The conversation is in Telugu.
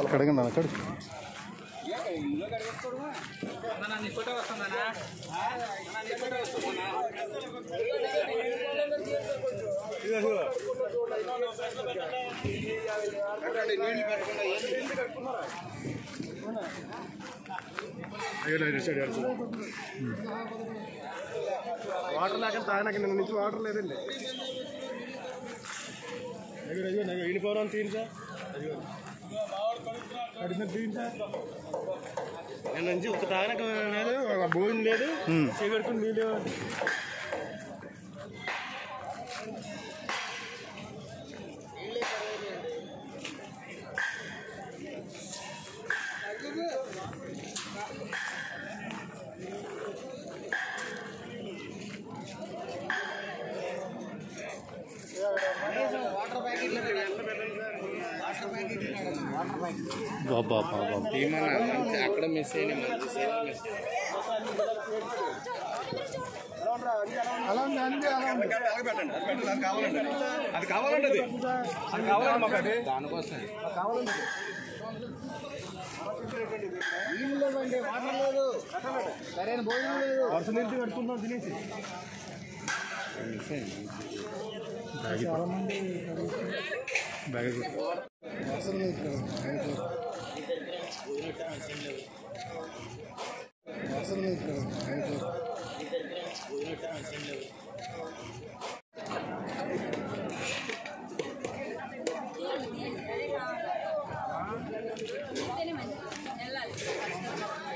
కడగండి అక్కడ వాటర్ లేక తాగినాక నిన్న నుంచి వాటర్ లేదండి అయ్యో అయ్యో అయ్యో వెళ్ళిపోవడం తీరు సార్ అయ్యో కడిగిన తీరు సార్ నిన్న నుంచి ఒక తాగినాక లేదు ఒక భోజనం లేదు చేపెడుకుని నీళ్ళు బాబా బాబా అక్కడ మిస్ అయిన మంచి సేవ మిస్ అది కావాలండి అది అది కావాలండి మాకు అది దానికోసం వర్ష నీళ్ళు కట్టుకుందాం తినేసి బ్యాగ్ వెళ్ళాలి